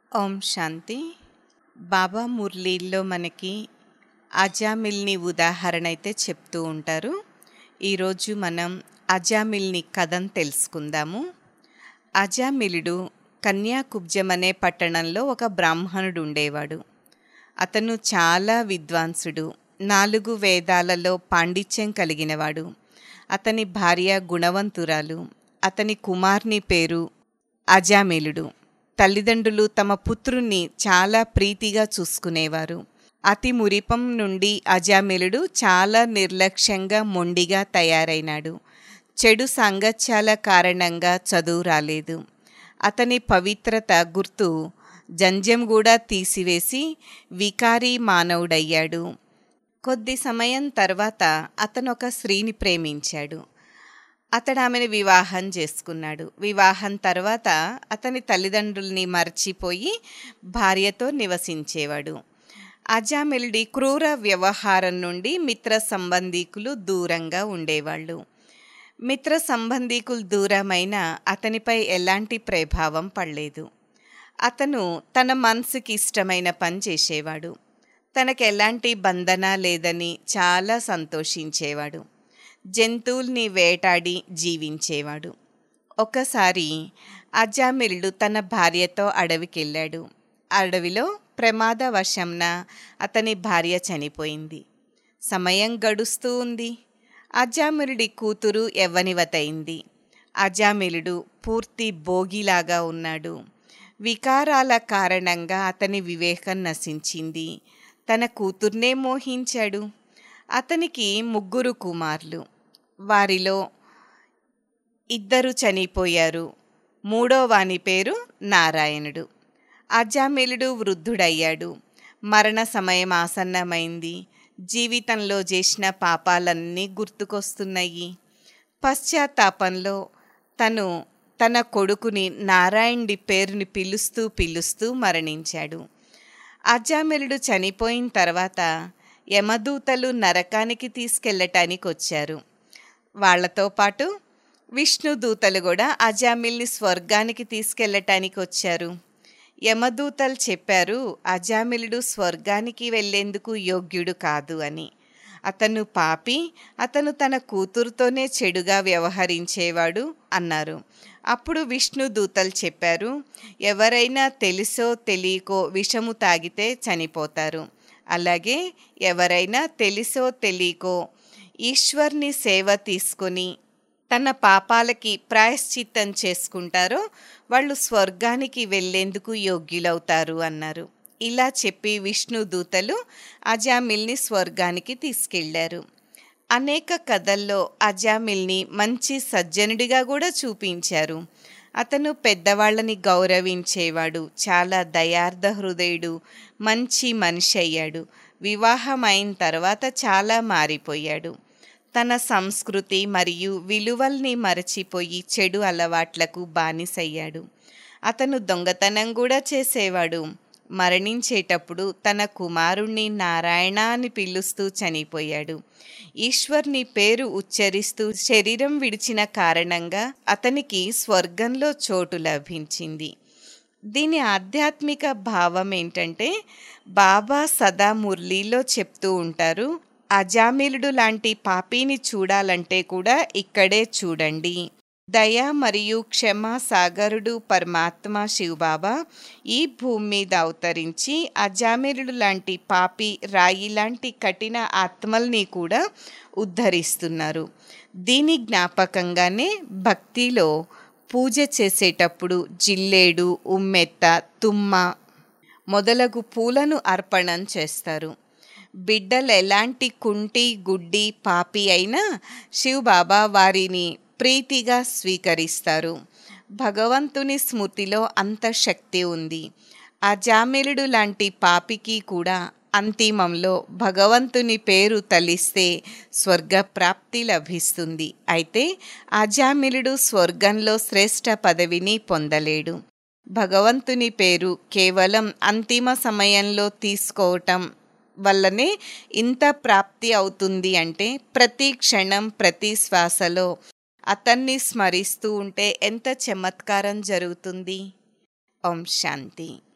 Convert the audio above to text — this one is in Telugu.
ఓం శాంతి బాబా మురళీల్లో మనకి అజామిల్ని ఉదాహరణ అయితే చెప్తూ ఉంటారు ఈరోజు మనం అజామిల్ని కథను తెలుసుకుందాము అజామిలుడు కన్యాకుబ్జం అనే పట్టణంలో ఒక బ్రాహ్మణుడు ఉండేవాడు అతను చాలా విద్వాంసుడు నాలుగు వేదాలలో పాండిత్యం కలిగినవాడు అతని భార్య గుణవంతురాలు అతని కుమార్ని పేరు అజామిలుడు తల్లిదండ్రులు తమ పుత్రుణ్ణి చాలా ప్రీతిగా చూసుకునేవారు అతి మురిపం నుండి అజామిలుడు చాలా నిర్లక్ష్యంగా మొండిగా తయారైనాడు చెడు సాంగత్యాల కారణంగా చదువు రాలేదు అతని పవిత్రత గుర్తు జంజం కూడా తీసివేసి వికారీ మానవుడయ్యాడు కొద్ది సమయం తర్వాత అతను ఒక స్త్రీని ప్రేమించాడు అతడు ఆమెను వివాహం చేసుకున్నాడు వివాహం తర్వాత అతని తల్లిదండ్రుల్ని మర్చిపోయి భార్యతో నివసించేవాడు అజామిలుడి క్రూర వ్యవహారం నుండి మిత్ర సంబంధీకులు దూరంగా ఉండేవాళ్ళు మిత్ర సంబంధీకులు దూరమైన అతనిపై ఎలాంటి ప్రభావం పడలేదు అతను తన మనసుకి ఇష్టమైన పని చేసేవాడు తనకు ఎలాంటి బంధన లేదని చాలా సంతోషించేవాడు జంతువుల్ని వేటాడి జీవించేవాడు ఒకసారి అజామిల్డు తన భార్యతో అడవికెళ్ళాడు అడవిలో ప్రమాదవశంన అతని భార్య చనిపోయింది సమయం గడుస్తూ ఉంది అజామిలుడి కూతురు యవ్వనివతయింది అజామిలుడు పూర్తి భోగిలాగా ఉన్నాడు వికారాల కారణంగా అతని వివేకం నశించింది తన కూతుర్నే మోహించాడు అతనికి ముగ్గురు కుమారులు వారిలో ఇద్దరు చనిపోయారు మూడో వాని పేరు నారాయణుడు అజామిలుడు వృద్ధుడయ్యాడు మరణ సమయం ఆసన్నమైంది జీవితంలో చేసిన పాపాలన్నీ గుర్తుకొస్తున్నాయి పశ్చాత్తాపంలో తను తన కొడుకుని నారాయణుడి పేరుని పిలుస్తూ పిలుస్తూ మరణించాడు అజామిలుడు చనిపోయిన తర్వాత యమదూతలు నరకానికి తీసుకెళ్ళటానికి వచ్చారు వాళ్లతో పాటు విష్ణుదూతలు కూడా అజామిల్ని స్వర్గానికి తీసుకెళ్ళటానికి వచ్చారు యమదూతలు చెప్పారు అజామిలుడు స్వర్గానికి వెళ్లేందుకు యోగ్యుడు కాదు అని అతను పాపి అతను తన కూతురుతోనే చెడుగా వ్యవహరించేవాడు అన్నారు అప్పుడు విష్ణు దూతలు చెప్పారు ఎవరైనా తెలుసో తెలియకో విషము తాగితే చనిపోతారు అలాగే ఎవరైనా తెలుసో తెలియకో ఈశ్వర్ని సేవ తీసుకొని తన పాపాలకి ప్రాయశ్చిత్తం చేసుకుంటారో వాళ్ళు స్వర్గానికి వెళ్లేందుకు యోగ్యులవుతారు అన్నారు ఇలా చెప్పి విష్ణు దూతలు అజామిల్ని స్వర్గానికి తీసుకెళ్లారు అనేక కథల్లో అజామిల్ని మంచి సజ్జనుడిగా కూడా చూపించారు అతను పెద్దవాళ్ళని గౌరవించేవాడు చాలా దయార్థ హృదయుడు మంచి మనిషి అయ్యాడు వివాహం అయిన తర్వాత చాలా మారిపోయాడు తన సంస్కృతి మరియు విలువల్ని మరచిపోయి చెడు అలవాట్లకు బానిసయ్యాడు అతను దొంగతనం కూడా చేసేవాడు మరణించేటప్పుడు తన కుమారుణ్ణి నారాయణ అని పిలుస్తూ చనిపోయాడు ఈశ్వర్ని పేరు ఉచ్చరిస్తూ శరీరం విడిచిన కారణంగా అతనికి స్వర్గంలో చోటు లభించింది దీని ఆధ్యాత్మిక భావం ఏంటంటే బాబా సదా మురళీలో చెప్తూ ఉంటారు అజామిలుడు లాంటి పాపిని చూడాలంటే కూడా ఇక్కడే చూడండి దయ మరియు క్షమా సాగరుడు పరమాత్మ శివబాబా ఈ భూమి మీద అవతరించి అజామిలుడు లాంటి పాపి రాయి లాంటి కఠిన ఆత్మల్ని కూడా ఉద్ధరిస్తున్నారు దీని జ్ఞాపకంగానే భక్తిలో పూజ చేసేటప్పుడు జిల్లేడు ఉమ్మెత్త తుమ్మ మొదలగు పూలను అర్పణం చేస్తారు బిడ్డలు ఎలాంటి కుంటి గుడ్డి పాపి అయినా శివబాబా వారిని ప్రీతిగా స్వీకరిస్తారు భగవంతుని స్మృతిలో అంత శక్తి ఉంది ఆ జామిలుడు లాంటి పాపికి కూడా అంతిమంలో భగవంతుని పేరు తలిస్తే స్వర్గ ప్రాప్తి లభిస్తుంది అయితే అజామిలుడు స్వర్గంలో శ్రేష్ఠ పదవిని పొందలేడు భగవంతుని పేరు కేవలం అంతిమ సమయంలో తీసుకోవటం వల్లనే ఇంత ప్రాప్తి అవుతుంది అంటే ప్రతి క్షణం ప్రతి శ్వాసలో అతన్ని స్మరిస్తూ ఉంటే ఎంత చమత్కారం జరుగుతుంది ఓం శాంతి